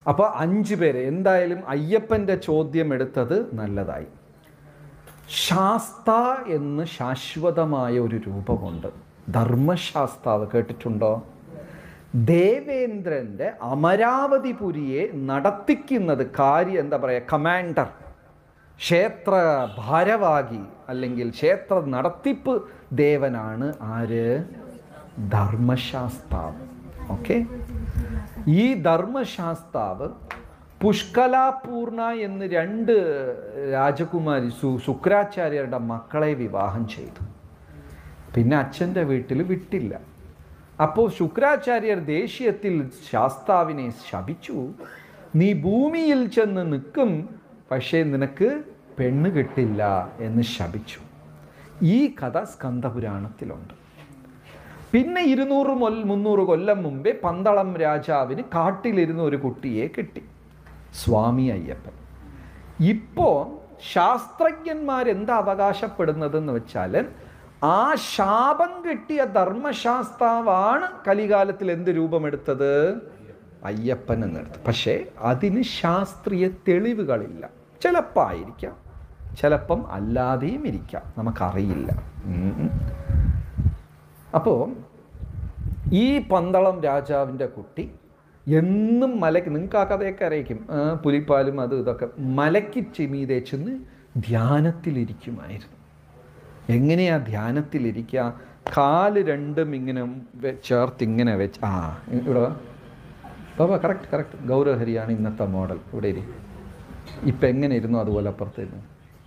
അപ്പോൾ അഞ്ച് പേര് എന്തായാലും അയ്യപ്പൻ്റെ ചോദ്യം എടുത്തത് നല്ലതായി ശാസ്ത എന്ന് ശാശ്വതമായ ഒരു രൂപമുണ്ട് ധർമ്മശാസ്താവ് കേട്ടിട്ടുണ്ടോ ദേവേന്ദ്രൻ്റെ അമരാവതിപുരിയെ നടത്തിക്കുന്നത് കാര്യം എന്താ പറയുക കമാൻഡർ ക്ഷേത്ര ഭാരവാഹി അല്ലെങ്കിൽ ക്ഷേത്ര നടത്തിപ്പ് ദേവനാണ് ആര് ധർമ്മശാസ്താവ് ഓക്കെ ഈ ധർമ്മശാസ്താവ് പുഷ്കലാപൂർണ എന്ന് രണ്ട് രാജകുമാരി സു ശുക്രാചാര്യരുടെ മക്കളെ വിവാഹം ചെയ്തു പിന്നെ അച്ഛൻ്റെ വീട്ടിൽ വിട്ടില്ല അപ്പോൾ ശുക്രാചാര്യർ ദേഷ്യത്തിൽ ശാസ്താവിനെ ശപിച്ചു നീ ഭൂമിയിൽ ചെന്ന് നിൽക്കും പക്ഷേ നിനക്ക് പെണ്ണ് കിട്ടില്ല എന്ന് ശപിച്ചു ഈ കഥ സ്കന്ദപുരാണത്തിലുണ്ട് പിന്നെ ഇരുന്നൂറ് മൊൽ മുന്നൂറ് കൊല്ലം മുമ്പേ പന്തളം രാജാവിന് കാട്ടിലിരുന്ന ഒരു കുട്ടിയെ കിട്ടി സ്വാമി അയ്യപ്പൻ ഇപ്പോൾ ശാസ്ത്രജ്ഞന്മാരെന്താ അവകാശപ്പെടുന്നതെന്ന് വെച്ചാൽ ആ ശാപം കിട്ടിയ ധർമ്മശാസ്താവാണ് കലികാലത്തിൽ എന്ത് രൂപമെടുത്തത് അയ്യപ്പൻ എന്നെടുത്ത് പക്ഷേ അതിന് ശാസ്ത്രീയ തെളിവുകളില്ല ചിലപ്പോൾ ആയിരിക്കാം ചിലപ്പം അല്ലാതെയും ഇരിക്കാം നമുക്കറിയില്ല ഉം ഉം. അപ്പോൾ ഈ പന്തളം രാജാവിൻ്റെ കുട്ടി എന്നും മലയ്ക്ക് നിങ്ങൾക്ക് ആ കഥയൊക്കെ അറിയിക്കും ആ, പുലിപ്പാലും അത് ഇതൊക്കെ മലയ്ക്ക് ചെമീതെ ചെന്ന് ധ്യാനത്തിലിരിക്കുമായിരുന്നു എങ്ങനെയാ ധ്യാനത്തിലിരിക്കുക കാല് രണ്ടും ഇങ്ങനെ വെ- ചേർത്ത് ഇങ്ങനെ വെച്ച് ആ ഇവിടെ വാ. ബാബാ കറക്റ്റ് കറക്റ്റ് ഗൗരവഹരിയാണ് ഇന്നത്തെ മോഡൽ ഇവിടെ ഇരി ഇപ്പം എങ്ങനെ ഇരുന്നു അതുപോലെ അപ്പുറത്തേന്ന്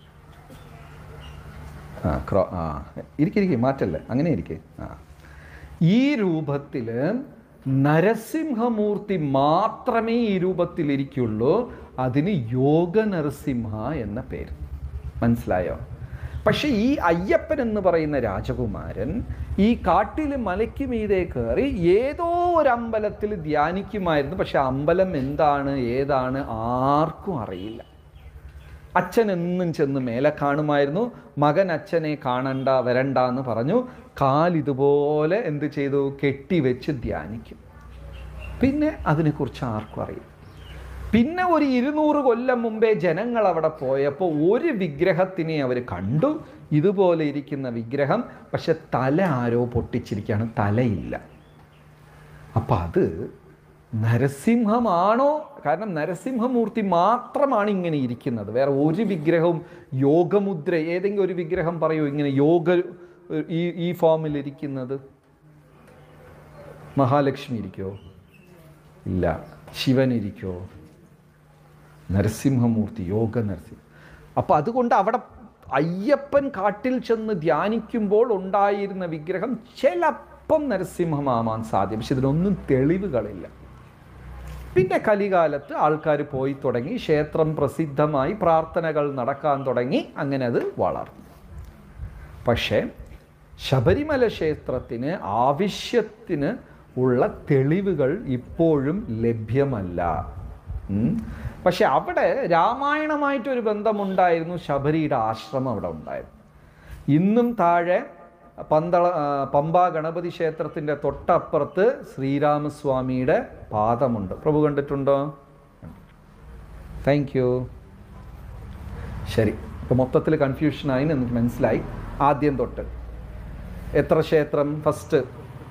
ആ ക്രോ ആ ഇരിക്കിരിക്കെ മാറ്റല്ലേ അങ്ങനെ ഇരിക്കെ ആ ഈ രൂപത്തിൽ നരസിംഹമൂർത്തി മാത്രമേ ഈ രൂപത്തിൽ ഇരിക്കുള്ളൂ അതിന് യോഗ നരസിംഹ എന്ന പേര് മനസ്സിലായോ പക്ഷെ ഈ അയ്യപ്പൻ എന്ന് പറയുന്ന രാജകുമാരൻ ഈ കാട്ടിൽ മലയ്ക്ക് മീതെ കയറി ഏതോ ഒരു അമ്പലത്തിൽ ധ്യാനിക്കുമായിരുന്നു പക്ഷെ അമ്പലം എന്താണ് ഏതാണ് ആർക്കും അറിയില്ല അച്ഛൻ എന്നും ചെന്ന് മേലെ കാണുമായിരുന്നു മകൻ അച്ഛനെ കാണണ്ട വരണ്ട എന്ന് പറഞ്ഞു കാലിതുപോലെ എന്ത് ചെയ്തു കെട്ടിവെച്ച് ധ്യാനിക്കും പിന്നെ അതിനെക്കുറിച്ച് ആർക്കും അറിയില്ല പിന്നെ ഒരു ഇരുന്നൂറ് കൊല്ലം മുമ്പേ ജനങ്ങൾ അവിടെ പോയപ്പോൾ ഒരു വിഗ്രഹത്തിനെ അവർ കണ്ടു ഇതുപോലെ ഇരിക്കുന്ന വിഗ്രഹം പക്ഷെ തല ആരോ പൊട്ടിച്ചിരിക്കുകയാണ് തലയില്ല അപ്പം അത് നരസിംഹമാണോ കാരണം നരസിംഹമൂർത്തി മാത്രമാണ് ഇങ്ങനെ ഇരിക്കുന്നത് വേറെ ഒരു വിഗ്രഹവും യോഗമുദ്ര ഏതെങ്കിലും ഒരു വിഗ്രഹം പറയൂ ഇങ്ങനെ യോഗ ഈ ഈ ഫോമിൽ ഇരിക്കുന്നത് മഹാലക്ഷ്മി ഇരിക്കോ ഇല്ല ശിവൻ ഇരിക്കോ നരസിംഹമൂർത്തി യോഗ നരസിംഹ അപ്പം അതുകൊണ്ട് അവിടെ അയ്യപ്പൻ കാട്ടിൽ ചെന്ന് ധ്യാനിക്കുമ്പോൾ ഉണ്ടായിരുന്ന വിഗ്രഹം ചിലപ്പം നരസിംഹമാവാൻ സാധ്യം പക്ഷെ ഇതിനൊന്നും തെളിവുകളില്ല പിന്നെ കലികാലത്ത് ആൾക്കാർ പോയി തുടങ്ങി ക്ഷേത്രം പ്രസിദ്ധമായി പ്രാർത്ഥനകൾ നടക്കാൻ തുടങ്ങി അങ്ങനെ അത് വളർന്നു പക്ഷേ ശബരിമല ക്ഷേത്രത്തിന് ആവശ്യത്തിന് ഉള്ള തെളിവുകൾ ഇപ്പോഴും ലഭ്യമല്ല ഉം. പക്ഷെ അവിടെ രാമായണമായിട്ടൊരു ബന്ധമുണ്ടായിരുന്നു ശബരിയുടെ ആശ്രമം അവിടെ ഉണ്ടായിരുന്നു ഇന്നും താഴെ പന്തള ആ, പമ്പ ഗണപതി ക്ഷേത്രത്തിൻ്റെ തൊട്ടപ്പുറത്ത് ശ്രീരാമസ്വാമിയുടെ പാദമുണ്ട് പ്രഭു കണ്ടിട്ടുണ്ടോ താങ്ക് യു ശരി ഇപ്പോൾ മൊത്തത്തിൽ കൺഫ്യൂഷനായി എനിക്ക് മനസ്സിലായി ആദ്യം തൊട്ട് എത്ര ക്ഷേത്രം ഫസ്റ്റ്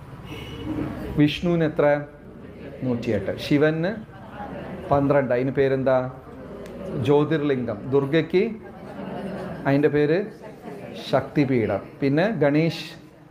വിഷ്ണുവിന് എത്ര നൂറ്റിയെട്ട് ശിവന് പന്ത്രണ്ട് അതിന് പേരെന്താ ജ്യോതിർലിംഗം ദുർഗയ്ക്ക് അതിൻ്റെ പേര് ശക്തിപീഠം പിന്നെ ഗണേഷ്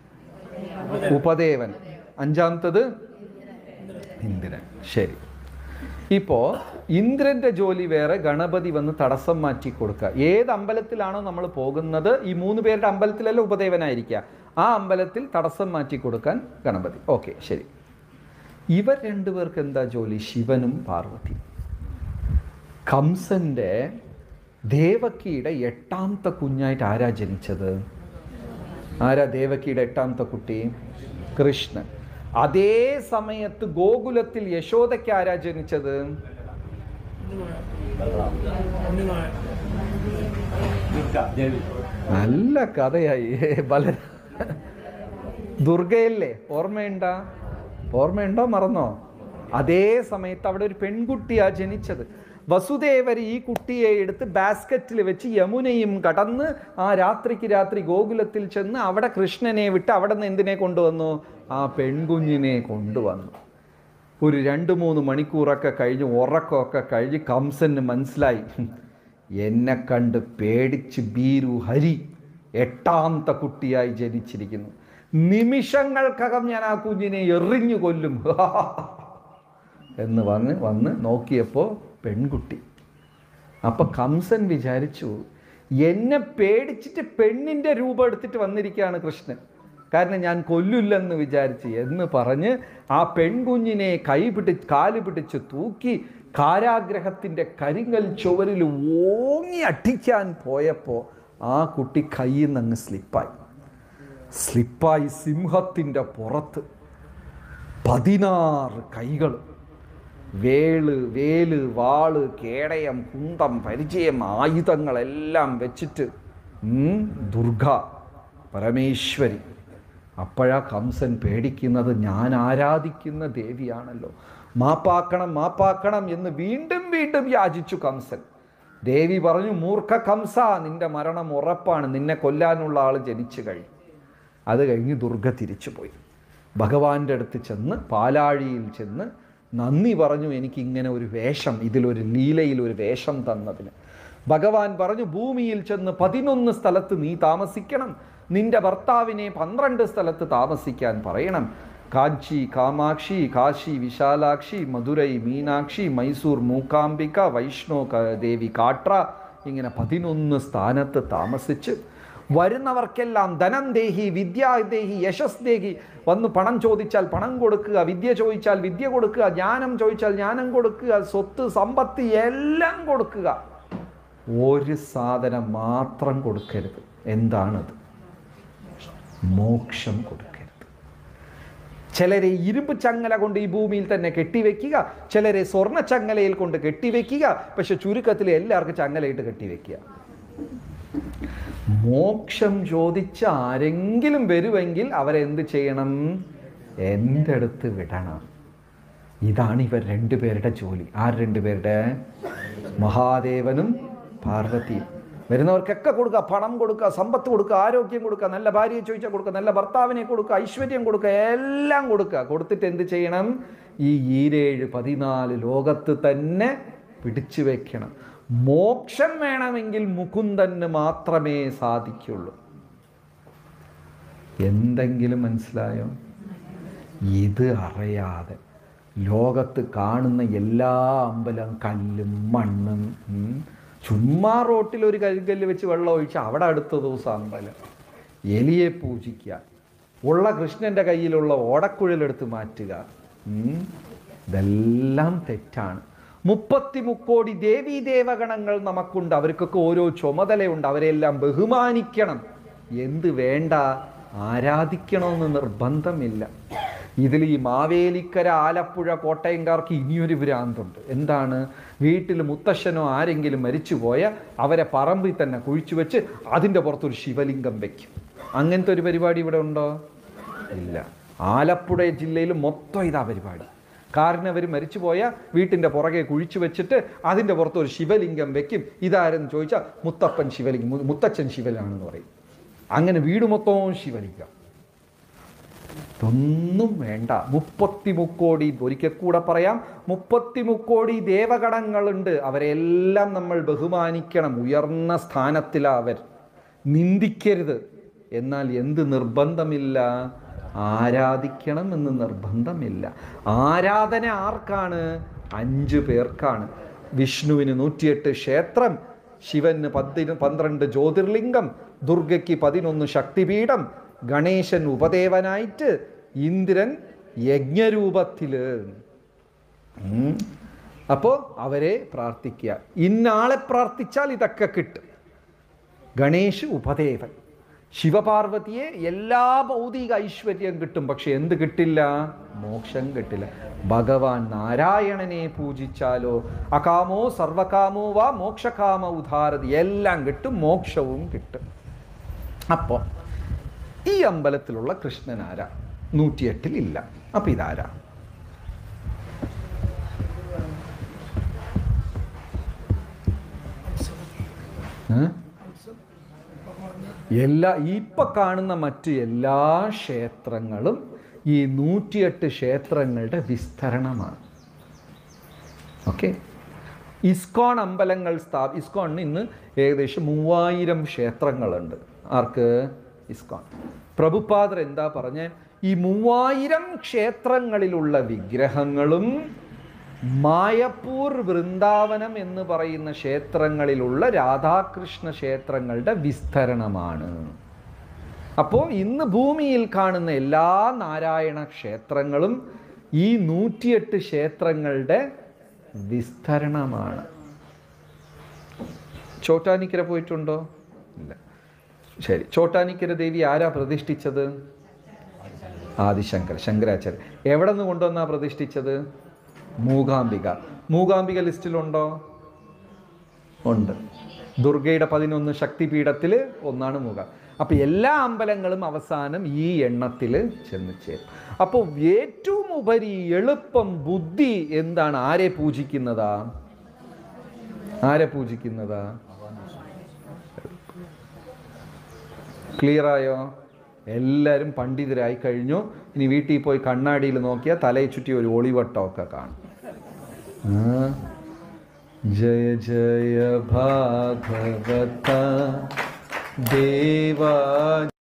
ഉപദേവൻ അഞ്ചാമത്തത് ഇന്ദ്രൻ ശരി ഇപ്പോൾ ഇന്ദ്രൻ്റെ ജോലി വേറെ ഗണപതി വന്ന് തടസ്സം മാറ്റി കൊടുക്കുക ഏത് അമ്പലത്തിലാണോ നമ്മൾ പോകുന്നത് ഈ മൂന്ന് പേരുടെ അമ്പലത്തിലല്ല ഉപദേവനായിരിക്കുക ആ അമ്പലത്തിൽ തടസ്സം മാറ്റി കൊടുക്കാൻ ഗണപതി ഓക്കെ ശരി ഇവർ രണ്ടുപേർക്ക് എന്താ ജോലി ശിവനും പാർവതി കംസന്റെ ദേവക്കിയുടെ എട്ടാമത്തെ കുഞ്ഞായിട്ട് ആരാ ജനിച്ചത് ആരാ ദേവക്കിയുടെ എട്ടാമത്തെ കുട്ടി കൃഷ്ണൻ അതേ സമയത്ത് ഗോകുലത്തിൽ യശോദയ്ക്ക് ആരാ ജനിച്ചത് നല്ല കഥയായി ബല ദുർഗയല്ലേ ഓർമ്മയുണ്ടോ ഓർമ്മയുണ്ടോ മറന്നോ അതേ സമയത്ത് അവിടെ ഒരു പെൺകുട്ടിയാ ജനിച്ചത് വസുദേവർ ഈ കുട്ടിയെ എടുത്ത് ബാസ്ക്കറ്റിൽ വെച്ച് യമുനയും കടന്ന് ആ രാത്രിക്ക് രാത്രി ഗോകുലത്തിൽ ചെന്ന് അവിടെ കൃഷ്ണനെ വിട്ട് അവിടെ നിന്ന് എന്തിനെ കൊണ്ടുവന്നു ആ പെൺകുഞ്ഞിനെ കൊണ്ടുവന്നു ഒരു രണ്ട് മൂന്ന് മണിക്കൂറൊക്കെ കഴിഞ്ഞ് ഉറക്കമൊക്കെ കഴിഞ്ഞ് കംസന് മനസ്സിലായി "ഹും, എന്നെ കണ്ട് പേടിച്ച് ബീരു ഹരി എട്ടാമത്തെ കുട്ടിയായി ജനിച്ചിരിക്കുന്നു നിമിഷങ്ങൾക്കകം ഞാൻ ആ കുഞ്ഞിനെ എറിഞ്ഞു കൊല്ലും എന്ന് വന്ന് വന്ന് നോക്കിയപ്പോൾ പെൺകുട്ടി അപ്പൊ കംസൻ വിചാരിച്ചു എന്നെ പേടിച്ചിട്ട് പെണ്ണിന്റെ രൂപം എടുത്തിട്ട് വന്നിരിക്കുകയാണ് കൃഷ്ണൻ കാരണം ഞാൻ കൊല്ലില്ലെന്ന് വിചാരിച്ച് എന്ന് പറഞ്ഞ് ആ പെൺകുഞ്ഞിനെ കൈ പിടിച്ച് കാല് പിടിച്ച് തൂക്കി കാരാഗ്രഹത്തിൻ്റെ കരിങ്കൽ ചുവരിൽ ഓങ്ങി അടിക്കാൻ പോയപ്പോൾ ആ കുട്ടി കയ്യിൽ നിന്ന് അങ്ങ് സ്ലിപ്പായി സ്ലിപ്പായി സിംഹത്തിൻ്റെ പുറത്ത് പതിനാറ് കൈകൾ വേള് വേല് വാള് കേടയം കുന്തം പരിചയം ആയുധങ്ങളെല്ലാം വെച്ചിട്ട് ഉം, ദുർഗ പരമേശ്വരി അപ്പോഴാ കംസൻ പേടിക്കുന്നത് ഞാൻ ആരാധിക്കുന്ന ദേവിയാണല്ലോ മാപ്പാക്കണം മാപ്പാക്കണം എന്ന് വീണ്ടും വീണ്ടും യാചിച്ചു കംസൻ ദേവി പറഞ്ഞു മൂർഖ കംസ നിന്റെ മരണം ഉറപ്പാണ് നിന്നെ കൊല്ലാനുള്ള ആൾ ജനിച്ചു കഴിഞ്ഞു അത് കഴിഞ്ഞ് ദുർഗ തിരിച്ചുപോയി ഭഗവാന്റെ അടുത്ത് ചെന്ന് പാലാഴിയിൽ ചെന്ന് നന്ദി പറഞ്ഞു എനിക്ക് ഇങ്ങനെ ഒരു വേഷം ഇതിലൊരു ലീലയിൽ ഒരു വേഷം തന്നതിന് ഭഗവാൻ പറഞ്ഞു ഭൂമിയിൽ ചെന്ന് പതിനൊന്ന് സ്ഥലത്ത് നീ താമസിക്കണം നിന്റെ ഭർത്താവിനെ പന്ത്രണ്ട് സ്ഥലത്ത് താമസിക്കാൻ പറയണം കാഞ്ചി കാമാക്ഷി കാശി വിശാലാക്ഷി മധുരൈ മീനാക്ഷി മൈസൂർ മൂക്കാംബിക വൈഷ്ണോ ക- ദേവി കാട്ര ഇങ്ങനെ പതിനൊന്ന് സ്ഥാനത്ത് താമസിച്ച് വരുന്നവർക്കെല്ലാം ധനം ദേഹി വിദ്യാ ദേഹി യശസ് ദേഹി വന്ന് പണം ചോദിച്ചാൽ പണം കൊടുക്കുക വിദ്യ ചോദിച്ചാൽ വിദ്യ കൊടുക്കുക ജ്ഞാനം ചോദിച്ചാൽ ജ്ഞാനം കൊടുക്കുക സ്വത്ത് സമ്പത്ത് എല്ലാം കൊടുക്കുക ഒരു സാധനം മാത്രം കൊടുക്കരുത് എന്താണത് മോക്ഷം കൊടുക്കരുത് ചിലരെ ഇരുമ്പ് ചങ്ങല കൊണ്ട് ഈ ഭൂമിയിൽ തന്നെ കെട്ടിവെക്കുക ചിലരെ സ്വർണ്ണ ചങ്ങലയിൽ കൊണ്ട് കെട്ടിവെക്കുക പക്ഷെ ചുരുക്കത്തിൽ എല്ലാവർക്കും ചങ്ങലയിട്ട് കെട്ടിവെക്കുക മോക്ഷം ചോദിച്ച ആരെങ്കിലും വരുമെങ്കിൽ അവരെന്ത് ചെയ്യണം എൻ്റെ അടുത്ത് വിടണം ഇതാണ് ഇവർ രണ്ടുപേരുടെ ജോലി ആർ രണ്ടുപേരുടെ മഹാദേവനും പാർവതിയും വരുന്നവർക്കൊക്കെ കൊടുക്കുക പണം കൊടുക്കുക സമ്പത്ത് കൊടുക്കുക ആരോഗ്യം കൊടുക്കുക നല്ല ഭാര്യയെ ചോദിച്ചാൽ കൊടുക്കുക നല്ല ഭർത്താവിനെ കൊടുക്കുക ഐശ്വര്യം കൊടുക്കുക എല്ലാം കൊടുക്കുക കൊടുത്തിട്ട് എന്ത് ചെയ്യണം ഈ ഈരേഴ് പതിനാല് ലോകത്ത് തന്നെ പിടിച്ചു വെക്കണം മോക്ഷം വേണമെങ്കിൽ മുകുന്ദന് മാത്രമേ സാധിക്കുള്ളൂ എന്തെങ്കിലും മനസ്സിലായോ ഇത് അറിയാതെ ലോകത്ത് കാണുന്ന എല്ലാ അമ്പലം കല്ലും മണ്ണും ഉം, ചുമ്മാ റോട്ടിൽ ഒരു കരിങ്കല്ല് വെച്ച് വെള്ളം ഒഴിച്ച് അവിടെ അടുത്ത ദിവസം അമ്പലം എലിയെ പൂജിക്കുക ഉള്ള കൃഷ്ണൻ്റെ കയ്യിലുള്ള ഓടക്കുഴലെടുത്ത് മാറ്റുക ഉം, ഇതെല്ലാം തെറ്റാണ് മുപ്പത്തി മുക്കോടി ദേവീ ദേവഗണങ്ങൾ നമുക്കുണ്ട് അവർക്കൊക്കെ ഓരോ ചുമതലയുണ്ട് അവരെല്ലാം ബഹുമാനിക്കണം എന്ത് വേണ്ട ആരാധിക്കണമെന്ന് നിർബന്ധമില്ല ഇതിൽ ഈ മാവേലിക്കര ആലപ്പുഴ കോട്ടയംകാർക്ക് ഇനിയൊരു ഭ്രാന്തുണ്ട് എന്താണ് വീട്ടിൽ മുത്തശ്ശനോ ആരെങ്കിലും മരിച്ചുപോയ അവരെ പറമ്പിൽ തന്നെ കുഴിച്ചു വെച്ച് അതിൻ്റെ പുറത്തൊരു ശിവലിംഗം വെക്കും അങ്ങനത്തെ ഒരു പരിപാടി ഇവിടെ ഉണ്ടോ ഇല്ല ആലപ്പുഴ ജില്ലയിൽ മൊത്തം ഇതാ പരിപാടി കാരണം അവർ മരിച്ചുപോയ വീട്ടിൻ്റെ പുറകെ കുഴിച്ചു വെച്ചിട്ട് അതിൻ്റെ പുറത്ത് ഒരു ശിവലിംഗം വെക്കും ഇതാരെന്ന് ചോദിച്ചാൽ മുത്തപ്പൻ ശിവലിംഗം മു- മുത്തച്ഛൻ ശിവനാണെന്ന് പറയും അങ്ങനെ വീട് മൊത്തവും ശിവലിംഗം ഇതൊന്നും വേണ്ട മുപ്പത്തി മുക്കോടി ഒരിക്കൽ കൂടെ പറയാം മുപ്പത്തി മുക്കോടി ദേവഗണങ്ങളുണ്ട് അവരെല്ലാം നമ്മൾ ബഹുമാനിക്കണം ഉയർന്ന സ്ഥാനത്തിലാ അവർ നിന്ദിക്കരുത് എന്നാൽ എന്ത് നിർബന്ധമില്ല ആരാധിക്കണം എന്ന് നിർബന്ധമില്ല ആരാധന ആർക്കാണ് അഞ്ചു പേർക്കാണ് വിഷ്ണുവിന് നൂറ്റിയെട്ട് ക്ഷേത്രം ശിവന് പതിന് പന്ത്രണ്ട് ജ്യോതിർലിംഗം ദുർഗയ്ക്ക് പതിനൊന്ന് ശക്തിപീഠം ഗണേശൻ ഉപദേവനായിട്ട് ഇന്ദ്രൻ യജ്ഞരൂപത്തില് ഉം. അപ്പോൾ അവരെ പ്രാർത്ഥിക്കുക ഇന്നാളെ പ്രാർത്ഥിച്ചാൽ ഇതൊക്കെ കിട്ടും ഗണേഷ് ഉപദേവൻ ശിവപാർവതിയെ എല്ലാ ഭൗതിക ഐശ്വര്യം കിട്ടും പക്ഷെ എന്ത് കിട്ടില്ല മോക്ഷം കിട്ടില്ല ഭഗവാൻ നാരായണനെ പൂജിച്ചാലോ അകാമോ സർവകാമോ വാ മോക്ഷകാമ ഉദാരതി എല്ലാം കിട്ടും മോക്ഷവും കിട്ടും അപ്പോൾ ഈ അമ്പലത്തിലുള്ള കൃഷ്ണനാരാ നൂറ്റിയെട്ടിൽ ഇല്ല അപ്പം ഇതാരാ ഏ? എല്ലാ ഇപ്പൊ കാണുന്ന മറ്റ് എല്ലാ ക്ഷേത്രങ്ങളും ഈ നൂറ്റിയെട്ട് ക്ഷേത്രങ്ങളുടെ വിസ്തരണമാണ് ഓക്കെ ഇസ്കോൺ അമ്പലങ്ങൾ സ്ഥാ ഇസ്കോണിന് ഇന്ന് ഏകദേശം മൂവായിരം ക്ഷേത്രങ്ങളുണ്ട് ആർക്ക് ഇസ്കോൺ പ്രഭുപാദർ എന്താ പറഞ്ഞ ഈ മൂവായിരം ക്ഷേത്രങ്ങളിലുള്ള വിഗ്രഹങ്ങളും മായപ്പൂർ വൃന്ദാവനം എന്ന് പറയുന്ന ക്ഷേത്രങ്ങളിലുള്ള രാധാകൃഷ്ണ ക്ഷേത്രങ്ങളുടെ വിസ്തരണമാണ് അപ്പോൾ ഇന്ന് ഭൂമിയിൽ കാണുന്ന എല്ലാ നാരായണ ക്ഷേത്രങ്ങളും ഈ നൂറ്റിയെട്ട് ക്ഷേത്രങ്ങളുടെ വിസ്തരണമാണ് ചോട്ടാനിക്കര പോയിട്ടുണ്ടോ ഇല്ല ശരി ചോട്ടാനിക്കര ദേവി ആരാ പ്രതിഷ്ഠിച്ചത് ആദിശങ്കർ ശങ്കരാചാര്യ എവിടെ നിന്ന് കൊണ്ടുവന്നാ പ്രതിഷ്ഠിച്ചത് മൂകാംബിക മൂകാംബിക ലിസ്റ്റിലുണ്ടോ ഉണ്ട് ദുർഗയുടെ പതിനൊന്ന് ശക്തിപീഠത്തിൽ ഒന്നാണ് മൂക അപ്പോൾ എല്ലാ അമ്പലങ്ങളും അവസാനം ഈ എണ്ണത്തിൽ ചെന്ന് ചേരും അപ്പോൾ ഏറ്റവും ഉപരി എളുപ്പം ബുദ്ധി എന്താണ് ആരെ പൂജിക്കുന്നതാ ആരെ പൂജിക്കുന്നതാ ക്ലിയർ ആയോ എല്ലാവരും പണ്ഡിതരായി കഴിഞ്ഞു ഇനി വീട്ടിൽ പോയി കണ്ണാടിയിൽ നോക്കിയാൽ തലയെ ചുറ്റി ഒരു ഒളിവട്ടമൊക്കെ കാണും ആ. ജയ ജയ ഭാഗവത ദേവാ